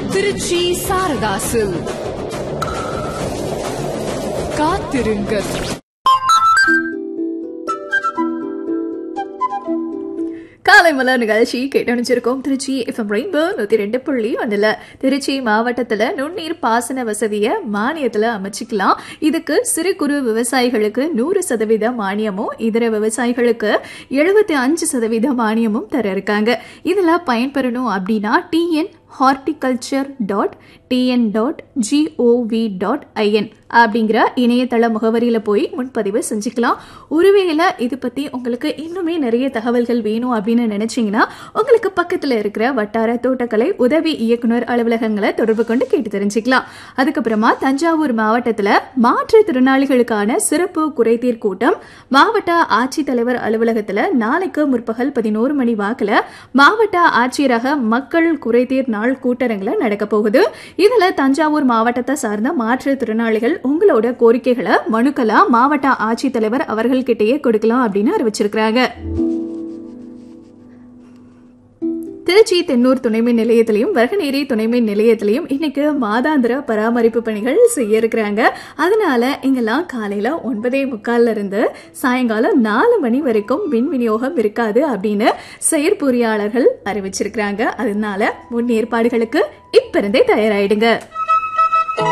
திருச்சி சாரதாசு காத்திருங்கள் காலை மலர் நிகழ்ச்சி கேட்டணிச்சிருக்கோம் திருச்சி எஃப்எம் ரெயின்போ நூத்தி ரெண்டு புள்ளி ஒண்ணுல திருச்சி மாவட்டத்துல நுண்ணீர் பாசன வசதியை மானியத்துல அமைச்சிக்கலாம் இதுக்கு சிறு குறு விவசாயிகளுக்கு நூறு சதவீத மானியமும் இதர விவசாயிகளுக்கு எழுபத்தி அஞ்சு சதவீத மானியமும் தர இருக்காங்க இதுல பயன்பெறணும் அப்படின்னா TN horticulture dot TN dot GOV dot IN அப்படிங்கிற இணையதள முகவரியில் போய் முன்பதிவு செஞ்சுக்கலாம் ஒருவேளை இது பற்றி உங்களுக்கு இன்னுமே நிறைய தகவல்கள் வேணும் அப்படின்னு நினைச்சீங்கன்னா உங்களுக்கு பக்கத்தில் இருக்கிற வட்டார தோட்டக்கலை உதவி இயக்குனர் அலுவலகங்களை தொடர்பு கொண்டு கேட்டு தெரிஞ்சுக்கலாம் அதுக்கப்புறமா தஞ்சாவூர் மாவட்டத்தில் மாற்றுத்திறனாளிகளுக்கான சிறப்பு குறைதீர் கூட்டம் மாவட்ட ஆட்சித்தலைவர் அலுவலகத்தில் நாளைக்கு முற்பகல் பதினோரு மணி வாக்கில் மாவட்ட ஆட்சியரக மக்கள் குறைதீர் நாள் கூட்டரங்கில் நடக்க போகுது இதுல தஞ்சாவூர் மாவட்டத்தை சார்ந்த மாற்றுத்திறனாளிகள் உங்களோட கோரிக்கைகளை மனுக்களா மாவட்ட ஆட்சித்தலைவர் அவர்கள்கிட்டயே கொடுக்கலாம் அப்படின்னு அறிவிச்சிருக்கிறாங்க திருச்சி தென்னூர் துணைமின் நிலையத்திலையும் வரகநேரி துணைமின் நிலையத்திலையும் இன்னைக்கு மாதாந்திர பராமரிப்பு பணிகள் செய்ய இருக்கிறாங்க அதனால இங்கெல்லாம் காலையில ஒன்பதே முக்கால்ல இருந்து சாயங்காலம் நாலு மணி வரைக்கும் மின் விநியோகம் இருக்காது அப்படின்னு செயற்பொறியாளர்கள் அறிவிச்சிருக்கிறாங்க அதனால முன் ஏற்பாடுகளுக்கு இப்ப இருந்தே தயாராயிடுங்க